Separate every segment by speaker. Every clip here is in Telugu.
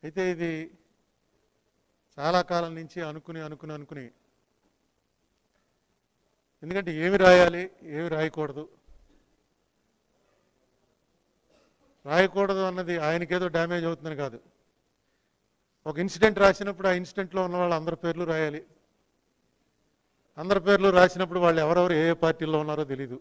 Speaker 1: అయితే ఇది చాలా కాలం నుంచి అనుకుని అనుకుని అనుకుని ఎందుకంటే ఏమి రాయాలి ఏమి రాయకూడదు రాయకూడదు అన్నది ఆయనకేదో డ్యామేజ్ అవుతుందని కాదు ఒక ఇన్సిడెంట్ రాసినప్పుడు ఆ ఇన్సిడెంట్లో ఉన్న వాళ్ళ అందరి పేర్లు రాయాలి అందరి పేర్లు రాసినప్పుడు వాళ్ళు ఎవరెవరు ఏ ఏ పార్టీల్లో ఉన్నారో తెలీదు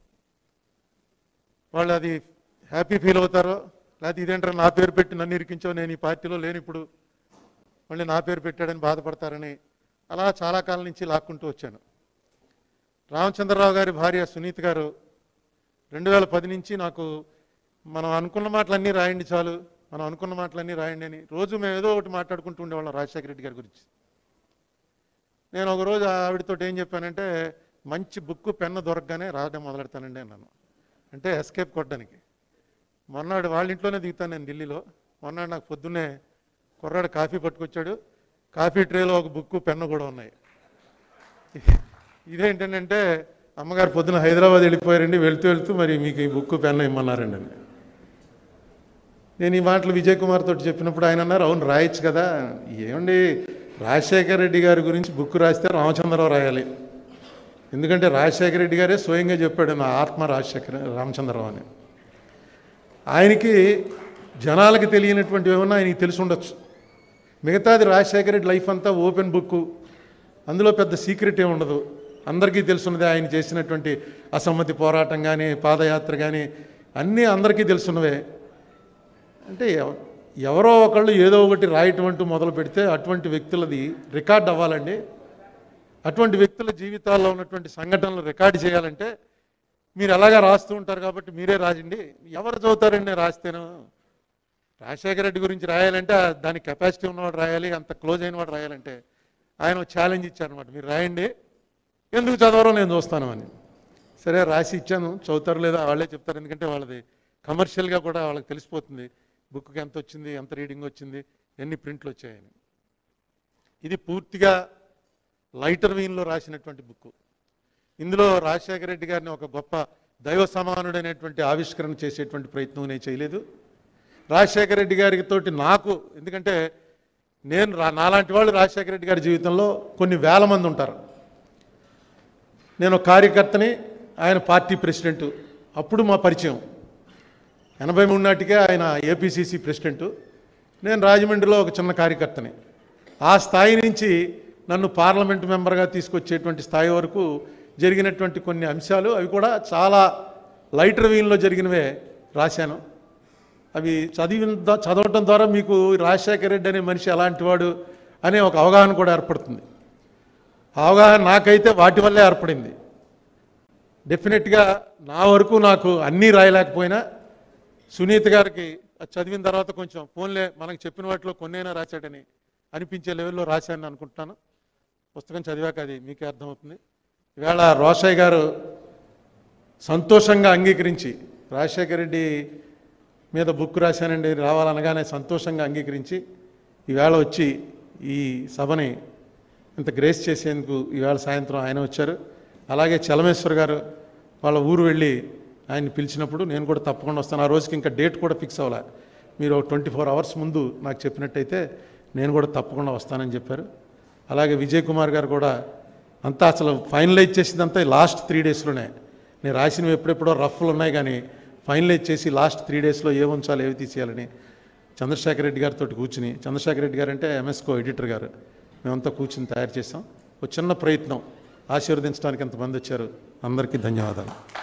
Speaker 1: వాళ్ళు అది హ్యాపీ ఫీల్ అవుతారో లేకపోతే ఇదేంటారా నా పేరు పెట్టి నన్ను ఇరికించావు నేను ఈ పార్టీలో లేని ఇప్పుడు మళ్ళీ నా పేరు పెట్టాడని బాధపడతారని అలా చాలా కాలం నుంచి లాక్కుంటూ వచ్చాను రామచంద్రరావు గారి భార్య సునీత్ గారు రెండు వేల పది నుంచి నాకు మనం అనుకున్న మాటలన్నీ రాయండి చాలు మనం అనుకున్న మాటలన్నీ రాయండి అని రోజు మేము ఏదో ఒకటి మాట్లాడుకుంటూ ఉండేవాళ్ళం రాజశేఖర రెడ్డి గారి గురించి నేను ఒక రోజు ఆవిడతో ఏం చెప్పానంటే మంచి బుక్ పెన్ను దొరకగానే రాయడం మొదలెడతానండి అన్నాను అంటే ఎస్కేప్ కొట్టడానికి మొన్నాడు వాళ్ళ ఇంట్లోనే దిగుతాను నేను ఢిల్లీలో మొన్నాడు నాకు పొద్దున్నే కుర్రాడు కాఫీ పట్టుకొచ్చాడు కాఫీ ట్రేలో ఒక బుక్ పెన్ను కూడా ఉన్నాయి ఇదేంటంటే అమ్మగారు పొద్దున హైదరాబాద్ వెళ్ళిపోయారండి వెళ్తూ వెళ్తూ మరి మీకు ఈ బుక్ పెన్ను ఇమ్మన్నారండి అని నేను ఈ మాటలు విజయ్ కుమార్ తోటి చెప్పినప్పుడు ఆయన అన్నారు అవును రాయొచ్చు కదా ఏమండి రాజశేఖర రెడ్డి గారి గురించి బుక్ రాస్తే రామచంద్రరావు రాయాలి ఎందుకంటే రాజశేఖర రెడ్డి గారే స్వయంగా చెప్పాడు నా ఆత్మ రాజశేఖర రామచంద్రరావు అని ఆయనకి జనాలకి తెలియనటువంటి ఏమన్నా ఆయనకి తెలిసి ఉండొచ్చు మిగతాది రాజశేఖర రెడ్డి లైఫ్ అంతా ఓపెన్ బుక్ అందులో పెద్ద సీక్రెట్ ఏమి ఉండదు అందరికీ తెలుసున్నదే ఆయన చేసినటువంటి అసమ్మతి పోరాటం కానీ పాదయాత్ర కానీ అన్నీ అందరికీ తెలుసున్నవే అంటే ఎవ- ఎవరో ఒకళ్ళు ఏదో ఒకటి రాయటం అంటూ మొదలు పెడితే అటువంటి వ్యక్తులది రికార్డ్ అవ్వాలండి అటువంటి వ్యక్తుల జీవితాల్లో ఉన్నటువంటి సంఘటనలు రికార్డు చేయాలంటే మీరు ఎలాగా రాస్తూ ఉంటారు కాబట్టి మీరే రాజండి ఎవరు చదువుతారండి నేను రాస్తేను రాజశేఖర రెడ్డి గురించి రాయాలంటే ఆ దానికి కెపాసిటీ ఉన్నవాడు రాయాలి అంత క్లోజ్ అయిన వాడు రాయాలంటే ఆయన ఒక ఛాలెంజ్ ఇచ్చారనమాట మీరు రాయండి ఎందుకు చదవరో నేను చూస్తాను అని సరే రాసి ఇచ్చాను చదువుతారు లేదా వాళ్ళే చెప్తారు ఎందుకంటే వాళ్ళది కమర్షియల్గా కూడా వాళ్ళకి తెలిసిపోతుంది బుక్కి ఎంత వచ్చింది ఎంత రీడింగ్ వచ్చింది ఎన్ని ప్రింట్లు వచ్చాయని ఇది పూర్తిగా లైటర్ వీన్లో రాసినటువంటి బుక్ ఇందులో రాజశేఖర రెడ్డి గారిని ఒక గొప్ప దైవ సమానుడైనటువంటి ఆవిష్కరణ చేసేటువంటి ప్రయత్నం నేను చేయలేదు రాజశేఖర రెడ్డి గారికి తోటి నాకు ఎందుకంటే నేను రా- నాలాంటి వాళ్ళు రాజశేఖర రెడ్డి గారి జీవితంలో కొన్ని వేల మంది ఉంటారు నేను ఒక కార్యకర్తని ఆయన పార్టీ ప్రెసిడెంట్ అప్పుడు మా పరిచయం ఎనభై మూడు నాటికే ఆయన ఏపీసీసీ ప్రెసిడెంట్ నేను రాజమండ్రిలో ఒక చిన్న కార్యకర్తని ఆ స్థాయి నుంచి నన్ను పార్లమెంట్ మెంబర్గా తీసుకొచ్చేటువంటి స్థాయి వరకు జరిగినటువంటి కొన్ని అంశాలు అవి కూడా చాలా లైటర్ వీన్లో జరిగినవే రాశాను అవి చదివిన ద- చదవటం ద్వారా మీకు రాజశేఖర రెడ్డి అనే మనిషి ఎలాంటి వాడు అనే ఒక అవగాహన కూడా ఏర్పడుతుంది ఆ అవగాహన నాకైతే వాటి వల్లే ఏర్పడింది డెఫినెట్గా నా వరకు నాకు అన్నీ రాయలేకపోయినా సునీత గారికి అది చదివిన తర్వాత కొంచెం ఫోన్లే మనకు చెప్పిన వాటిలో కొన్నైనా రాశాడని అనిపించే లెవెల్లో రాశానని అనుకుంటున్నాను పుస్తకం చదివాక అది మీకే అర్థమవుతుంది ఈవేళ రోషయ్య గారు సంతోషంగా అంగీకరించి రాజశేఖర రెడ్డి మీద బుక్ రాశానండి రావాలనగానే సంతోషంగా అంగీకరించి ఈవేళ వచ్చి ఈ సభని ఇంత గ్రేస్ చేసేందుకు ఈవేళ సాయంత్రం ఆయన వచ్చారు అలాగే చలమేశ్వర్ గారు వాళ్ళ ఊరు వెళ్ళి ఆయన్ని పిలిచినప్పుడు నేను కూడా తప్పకుండా వస్తాను ఆ రోజుకి ఇంకా డేట్ కూడా ఫిక్స్ అవ్వలే మీరు ట్వంటీ ఫోర్ అవర్స్ ముందు నాకు చెప్పినట్టయితే నేను కూడా తప్పకుండా వస్తానని చెప్పారు అలాగే విజయ్ కుమార్ గారు కూడా అంతా అసలు ఫైనలైజ్ చేసిందంతా లాస్ట్ త్రీ డేస్లోనే నేను రాసినవి ఎప్పుడెప్పుడో రఫ్లు ఉన్నాయి కానీ ఫైనలైజ్ చేసి లాస్ట్ త్రీ డేస్లో ఏ ఉంచాలి ఏవి తీసేయాలని చంద్రశేఖర్ రెడ్డి గారితో కూర్చుని చంద్రశేఖర్ రెడ్డి గారు అంటే ఎంఎస్కో ఎడిటర్ గారు మేమంతా కూర్చుని తయారు చేసాం ఒక చిన్న ప్రయత్నం ఆశీర్వదించడానికి ఎంతమంది వచ్చారు అందరికీ ధన్యవాదాలు